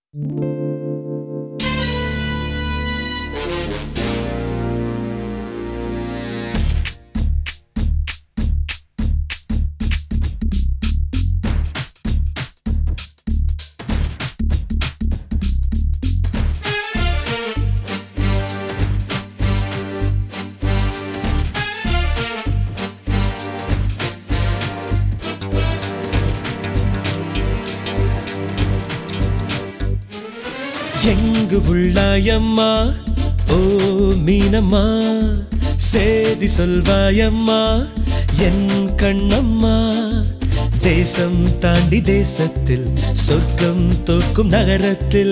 எங்கு உள்ளாயம்மா ஓ மீனம்மா சேதி சொல்வாயம்மா என் கண்ணம்மா தேசம் தாண்டி தேசத்தில் சொர்க்கம் தோக்கும் நகரத்தில்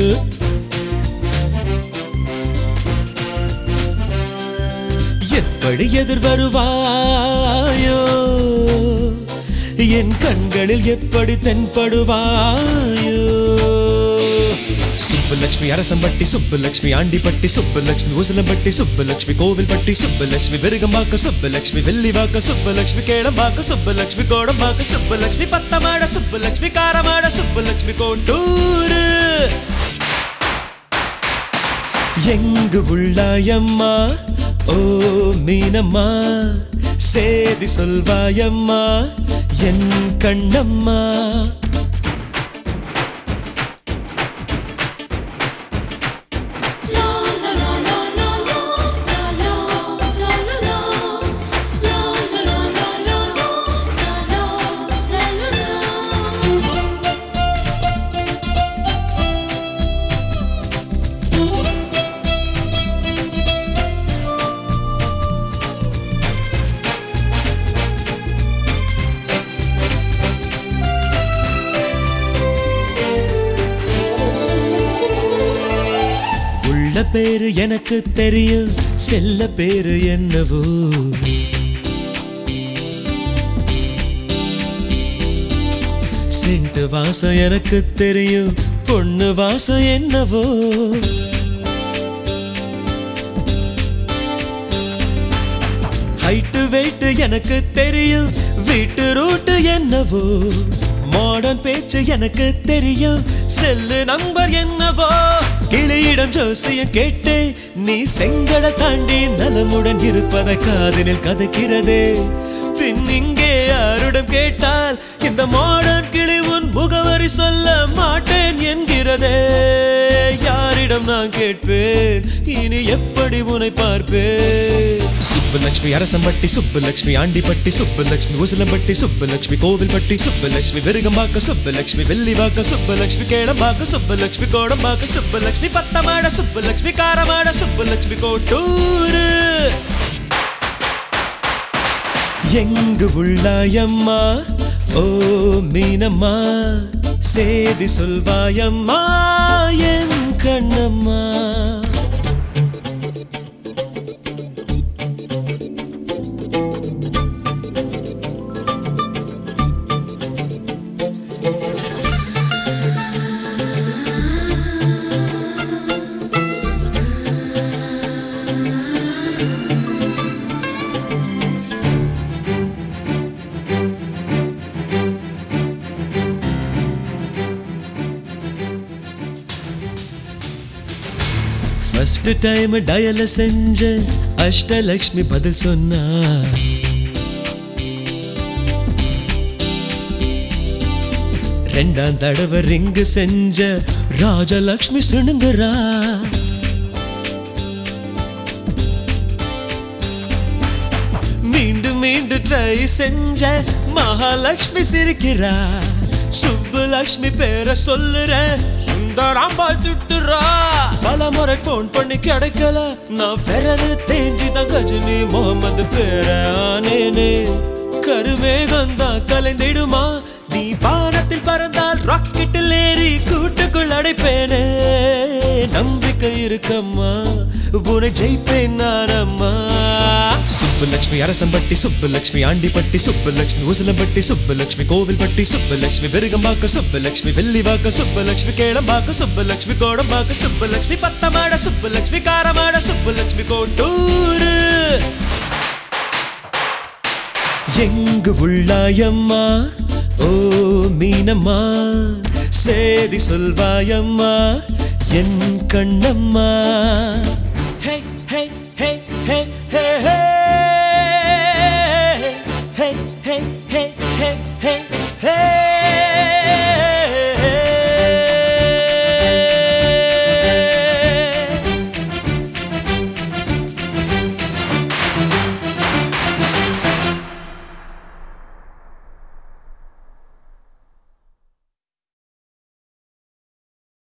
எப்படி எதிர் வருவாயோ என் கண்களில் எப்படி தென்படுவாயோ சுப்புலட்சுமி அரசம்பட்டி சுப்புலட்சுமி ஆண்டிப்பட்டி சுப்புலட்சுமி உசலம்பட்டி சுப்புலட்சுமி கோவில்பட்டி சுப்புலட்சுமி விருகம்பாக்க சுப்புலட்சுமி வெள்ளிவாக்க சுப்புலட்சுமி கேளம்பாக்க சுப்புலட்சுமி கோடம்பாக்க சுப்புலட்சுமி பத்தமாட சுப்புலட்சுமி காரமாட சுப்புலட்சுமி கோட்டூரு எங்கு உள்ளாயம்மா ஓ மீனம்மா சேதி சொல்வாயம்மா என் கண்ணம்மா உள்ள பேரு எனக்கு தெரியும் செல்ல பேரு என்னவோ செண்டு வாசம் எனக்கு தெரியும் பொண்ணு வாசம் என்னவோ ஹைட்டு வெயிட் எனக்கு தெரியும் வீட்டு ரூட்டு என்னவோ மாடர்ன் பேச்சு எனக்கு தெரியும் செல்லு நம்பர் என்னவோ கிளியிடம் ஜோசியம் கேட்டு நீ செங்கட தாண்டி நலமுடன் இருப்பதை காதினில் கதைக்கிறதே பின் இங்கே யாருடன் கேட்டால் இந்த மாடர்ன் கிளி உன் முகவரி சொல்ல மாட்டேன் என்கிறதே யாரிடம் நான் கேட்பேன் இனி எப்படி உன்னை பார்ப்பேன் சுப்புலட்சுமி அரசம்பட்டி சுப்புலட்சுமி ஆண்டிப்பட்டி சுப்புலட்சுமி உசிலம்பட்டி சுப்புலட்சுமி கோவில்பட்டி சுப்புலட்சுமி விருகம்பாக்க சுப்புலட்சுமி வெள்ளிவாக்க சுப்புலட்சுமி கேடம்பாக்க சுப்புலட்சுமி கோடம்பாக்க சுப்புலட்சுமி பத்தமாட சுப்புலட்சுமி காரமாட சுப்புலட்சுமி கோட்டூரு எங்கு உள்ளாயம்மா ஓ மீனம்மா சேதி சொல்வாயம்மா என் கண்ணம்மா ஃபர்ஸ்ட் டைம் டயல செஞ்ச அஷ்டலக்ஷ்மி பதில் சொன்னா ரெண்டாம் தடவை ரிங்கு செஞ்ச ராஜலக்ஷ்மி சுணுங்குறா மீண்டும் மீண்டும் ட்ரை செஞ்ச மகாலட்சுமி சிரிக்கிறா சுப்புலட்சுமி பேரை சொல்லுற சுந்தராம்பாள் திட்டுறா பல முறை ஃபோன் பண்ணி கிடைக்கல நான் பிறகு தேஞ்சி தான் கஜினி முகமது பேர ஆனேனே கருமேகம் தான் கலைந்திடுமா நீ வானத்தில் பறந்தால் ராக்கெட்டில் ஏறி கூட்டுக்குள் அடைப்பேனே நம்பிக்கை இருக்கம்மா உன்னை ஜெயிப்பேன் நானம்மா சுப்புலட்சுமி அரசம்பட்டி சுப்புலட்சுமி ஆண்டிப்பட்டி சுப்புலட்சுமி உசலம்பட்டி சுப்புலட்சுமி கோவில்பட்டி சுப்புலட்சுமி விருகம்பாக்க சுப்புலட்சுமி வெள்ளிவாக்க சுப்புலட்சுமி கேளம்பாக்க சுப்புலட்சுமி கோடம்பாக்க சுப்புலட்சுமி பத்தமாட சுப்புலட்சுமி காரமாட சுப்புலட்சுமி கோட்டூரு எங்கு உள்ளாயம்மா ஓ மீனம்மா சேதி சொல்வாயம்மா என் கண்ணம்மா